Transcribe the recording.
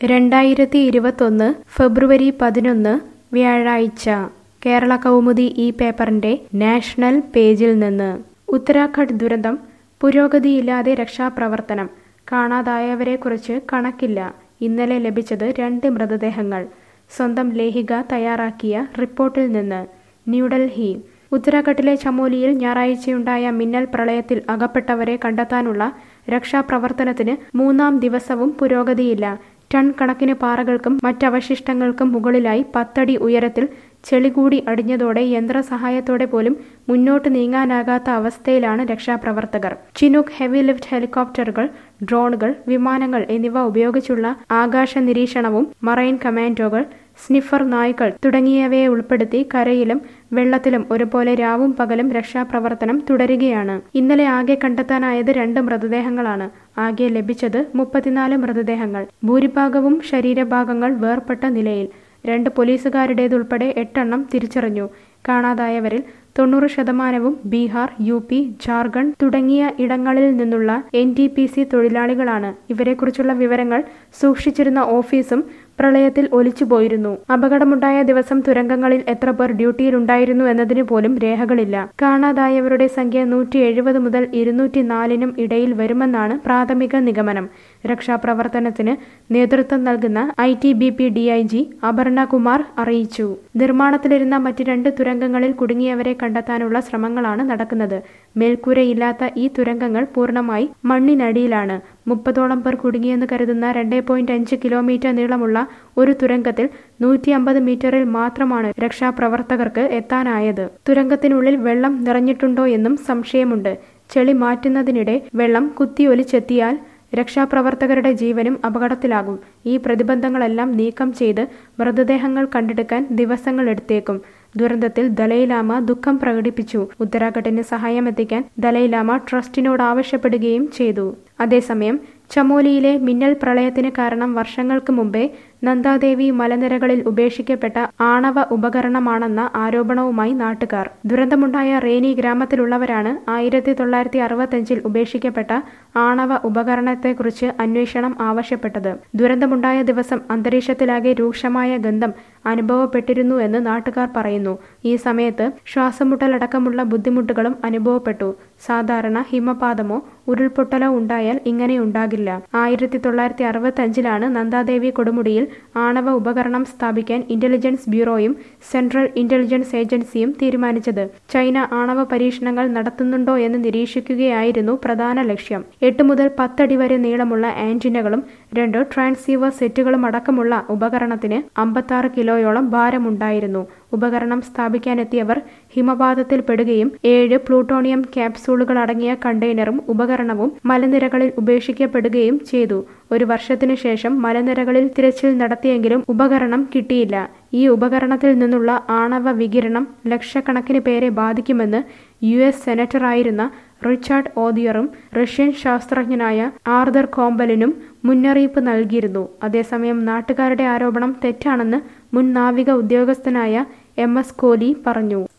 രണ്ടായിരത്തി ഇരുപത്തൊന്ന് ഫെബ്രുവരി പതിനൊന്ന് വ്യാഴാഴ്ച കേരള കൗമുദി ഈ പേപ്പറിന്റെ നാഷണൽ പേജിൽ നിന്ന് ഉത്തരാഖണ്ഡ് ദുരന്തം പുരോഗതിയില്ലാതെ രക്ഷാപ്രവർത്തനം കാണാതായവരെക്കുറിച്ച് കണക്കില്ല ഇന്നലെ ലഭിച്ചത് രണ്ട് മൃതദേഹങ്ങൾ സ്വന്തം ലേഖിക തയ്യാറാക്കിയ റിപ്പോർട്ടിൽ നിന്ന് ന്യൂഡൽഹി ഉത്തരാഖണ്ഡിലെ ചമോലിയിൽ ഞായറാഴ്ചയുണ്ടായ മിന്നൽ പ്രളയത്തിൽ അകപ്പെട്ടവരെ കണ്ടെത്താനുള്ള രക്ഷാപ്രവർത്തനത്തിന് മൂന്നാം ദിവസവും പുരോഗതിയില്ല ടൺ കണക്കിന് പാറകൾക്കും മറ്റവശിഷ്ടങ്ങൾക്കും മുകളിലായി പത്തടി ഉയരത്തിൽ ചെളി കൂടി അടിഞ്ഞതോടെ യന്ത്രസഹായത്തോടെ പോലും മുന്നോട്ട് നീങ്ങാനാകാത്ത അവസ്ഥയിലാണ് രക്ഷാപ്രവർത്തകർ ചിനൂക്ക് ഹെവി ലിഫ്റ്റ് ഹെലികോപ്റ്ററുകൾ ഡ്രോണുകൾ വിമാനങ്ങൾ എന്നിവ ഉപയോഗിച്ചുള്ള ആകാശ നിരീക്ഷണവും മറൈൻ കമാൻഡോകൾ സ്നിഫർ നായ്ക്കൾ തുടങ്ങിയവയെ ഉൾപ്പെടുത്തി കരയിലും വെള്ളത്തിലും ഒരുപോലെ രാവും പകലും രക്ഷാപ്രവർത്തനം തുടരുകയാണ് ഇന്നലെ ആകെ കണ്ടെത്താനായത് രണ്ട് മൃതദേഹങ്ങളാണ് ആകെ ലഭിച്ചത് മുപ്പത്തിനാല് മൃതദേഹങ്ങൾ ഭൂരിഭാഗവും ശരീരഭാഗങ്ങൾ വേർപെട്ട നിലയിൽ രണ്ട് പോലീസുകാരുടേതുൾപ്പെടെ എട്ടെണ്ണം തിരിച്ചറിഞ്ഞു കാണാതായവരിൽ തൊണ്ണൂറ് ശതമാനവും ബീഹാർ യു പി ജാർഖണ്ഡ് തുടങ്ങിയ ഇടങ്ങളിൽ നിന്നുള്ള എൻ ടി പി സി തൊഴിലാളികളാണ് ഇവരെക്കുറിച്ചുള്ള വിവരങ്ങൾ സൂക്ഷിച്ചിരുന്ന ഓഫീസും പ്രളയത്തിൽ ഒലിച്ചുപോയിരുന്നു അപകടമുണ്ടായ ദിവസം തുരങ്കങ്ങളിൽ എത്ര പേർ ഡ്യൂട്ടിയിലുണ്ടായിരുന്നു എന്നതിന് പോലും രേഖകളില്ല കാണാതായവരുടെ സംഖ്യ നൂറ്റി എഴുപത് മുതൽ ഇരുന്നൂറ്റി നാലിനും ഇടയിൽ വരുമെന്നാണ് പ്രാഥമിക നിഗമനം രക്ഷാപ്രവർത്തനത്തിന് നേതൃത്വം നൽകുന്ന I T B P D I G Aparna Kumar അറിയിച്ചു നിർമ്മാണത്തിലിരുന്ന മറ്റ് രണ്ട് തുരങ്കങ്ങളിൽ കുടുങ്ങിയവരെ കണ്ടെത്താനുള്ള ശ്രമങ്ങളാണ് നടക്കുന്നത് മേൽക്കൂരയില്ലാത്ത ഈ തുരങ്കങ്ങൾ പൂർണ്ണമായി മണ്ണിനടിയിലാണ് മുപ്പതോളം പേർ കുടുങ്ങിയെന്ന് കരുതുന്ന രണ്ട് പോയിന്റ് അഞ്ച് കിലോമീറ്റർ നീളമുള്ള ഒരു തുരങ്കത്തിൽ നൂറ്റി അമ്പത് മീറ്ററിൽ മാത്രമാണ് രക്ഷാപ്രവർത്തകർക്ക് എത്താനായത് തുരങ്കത്തിനുള്ളിൽ വെള്ളം നിറഞ്ഞിട്ടുണ്ടോ എന്നും സംശയമുണ്ട് ചെളി മാറ്റുന്നതിനിടെ വെള്ളം കുത്തിയൊലിച്ചെത്തിയാൽ രക്ഷാപ്രവർത്തകരുടെ ജീവനും അപകടത്തിലാകും ഈ പ്രതിബന്ധങ്ങളെല്ലാം നീക്കം ചെയ്ത് മൃതദേഹങ്ങൾ കണ്ടെടുക്കാൻ ദിവസങ്ങൾ എടുത്തേക്കും ദുരന്തത്തിൽ ദലൈലാമ ദുഃഖം പ്രകടിപ്പിച്ചു ഉത്തരാഖണ്ഡിന് സഹായമെത്തിക്കാൻ ദലൈലാമ ട്രസ്റ്റിനോട് ആവശ്യപ്പെടുകയും ചെയ്തു അതേസമയം ചമോലിയിലെ മിന്നൽ പ്രളയത്തിന് കാരണം വർഷങ്ങൾക്ക് മുമ്പേ നന്ദാദേവി മലനിരകളിൽ ഉപേക്ഷിക്കപ്പെട്ട ആണവ ഉപകരണമാണെന്ന ആരോപണവുമായി നാട്ടുകാർ ദുരന്തമുണ്ടായ റേനി ഗ്രാമത്തിലുള്ളവരാണ് ആയിരത്തി തൊള്ളായിരത്തി അറുപത്തഞ്ചിൽ ഉപേക്ഷിക്കപ്പെട്ട ആണവ ഉപകരണത്തെക്കുറിച്ച് അന്വേഷണം ആവശ്യപ്പെട്ടത് ദുരന്തമുണ്ടായ ദിവസം അന്തരീക്ഷത്തിലാകെ രൂക്ഷമായ ഗന്ധം അനുഭവപ്പെട്ടിരുന്നു എന്ന് നാട്ടുകാർ പറയുന്നു ഈ സമയത്ത് ശ്വാസമുട്ടലടക്കമുള്ള ബുദ്ധിമുട്ടുകളും അനുഭവപ്പെട്ടു സാധാരണ ഹിമപാതമോ ഉരുൾപൊട്ടലോ ഉണ്ടായാൽ ഇങ്ങനെയുണ്ടാകില്ല ആയിരത്തി തൊള്ളായിരത്തി അറുപത്തി അഞ്ചിലാണ് നന്ദാദേവി കൊടുമുടിയിൽ ആണവ ഉപകരണം സ്ഥാപിക്കാൻ ഇന്റലിജൻസ് ബ്യൂറോയും സെൻട്രൽ ഇന്റലിജൻസ് ഏജൻസിയും തീരുമാനിച്ചത് ചൈന ആണവ പരീക്ഷണങ്ങൾ നടത്തുന്നുണ്ടോ എന്ന് നിരീക്ഷിക്കുകയായിരുന്നു പ്രധാന ലക്ഷ്യം എട്ട് മുതൽ പത്തടി വരെ നീളമുള്ള ആന്റിനകളും രണ്ട് ട്രാൻസീവർ സെറ്റുകളും അടക്കമുള്ള ഉപകരണത്തിന് അമ്പത്താറ് കിലോയോളം ഭാരമുണ്ടായിരുന്നു ഉപകരണം സ്ഥാപിക്കാനെത്തിയവർ ഹിമപാതത്തിൽ പെടുകയും ഏഴ് പ്ലൂട്ടോണിയം ക്യാപ്സൂളുകൾ അടങ്ങിയ കണ്ടെയ്നറും ഉപകരണവും മലനിരകളിൽ ഉപേക്ഷിക്കപ്പെടുകയും ചെയ്തു ഒരു വർഷത്തിനു ശേഷം മലനിരകളിൽ തിരച്ചിൽ നടത്തിയെങ്കിലും ഉപകരണം കിട്ടിയില്ല ഈ ഉപകരണത്തിൽ നിന്നുള്ള ആണവ വികിരണം ലക്ഷക്കണക്കിന് പേരെ ബാധിക്കുമെന്ന് യു എസ് സെനറ്ററായിരുന്ന റിച്ചാർഡ് ഓദിയറും റഷ്യൻ ശാസ്ത്രജ്ഞനായ ആർദർ കോമ്പലിനും മുന്നറിയിപ്പ് നൽകിയിരുന്നു അതേസമയം നാട്ടുകാരുടെ ആരോപണം തെറ്റാണെന്ന് മുൻ നാവിക ഉദ്യോഗസ്ഥനായ എം എസ് കോലി പറഞ്ഞു